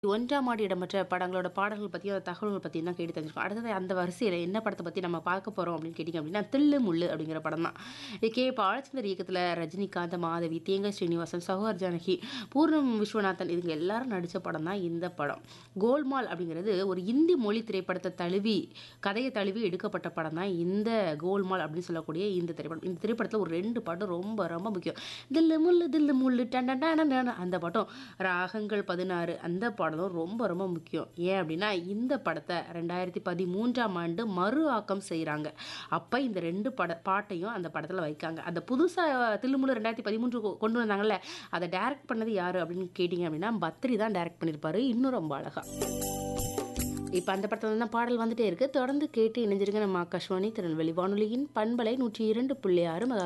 ஒன்றாம் ஆண்டு இடம்பெற்ற படங்களோட பாடல்கள் பற்றியும் அந்த தகவல்கள் பற்றியும் தான் கேட்டு தெரிஞ்சுக்கணும் அடுத்தது அந்த வரிசையில் என்ன படத்தை பற்றி நம்ம பார்க்க போகிறோம் அப்படின்னு கேட்டிங்க அப்படின்னா தில்லு முள்ளு அப்படிங்கிற படம் தான் கே பாலச்சந்தர் இயக்கத்தில் ரஜினிகாந்த் மாதவி தேங்காய் ஸ்ரீனிவாசன் சௌஹர் ஜானகி பூர்ணம் விஸ்வநாதன் இதுங்க எல்லாரும் நடித்த படம் தான் இந்த படம் கோல்மால் அப்படிங்கிறது ஒரு இந்தி மொழி திரைப்படத்தை தழுவி கதையை தழுவி எடுக்கப்பட்ட படம் தான் இந்த கோல்மால் அப்படின்னு சொல்லக்கூடிய இந்த திரைப்படம் இந்த திரைப்படத்தில் ஒரு ரெண்டு பாட்டும் ரொம்ப ரொம்ப முக்கியம் தில்லு முள்ளு தில்லு முள்ளு டன் டன் டன் டன் அந்த பாட்டம் ராகங்கள் பதினாறு அந்த பாடலும் ரொம்ப ரொம்ப முக்கியம் ஏன் அப்படின்னா இந்த படத்தை ரெண்டாயிரத்தி பதிமூன்றாம் ஆண்டு மறு ஆக்கம் செய்கிறாங்க அப்போ இந்த ரெண்டு பட பாட்டையும் அந்த படத்தில் வைக்காங்க அந்த புதுசாக தில்லுமுள்ளு ரெண்டாயிரத்தி பதிமூன்று கொ- கொண்டு வந்தாங்கல்ல அதை டைரக்ட் பண்ணது யார் அப்படின்னு கேட்டிங்க அப்படின்னா பத்ரி தான் டைரக்ட் பண்ணியிருப்பாரு இன்னும் ரொம்ப அழகா இப்போ அந்த படத்தில் தான் பாடல் வந்துட்டே இருக்கு தொடர்ந்து கேட்டு இணைஞ்சிருங்க நம்ம ஆகாஷ்வாணி திருநெல்வேலி வானொலியின் பண்பலை நூற்றி இரண்டு புள்ளி ஆறு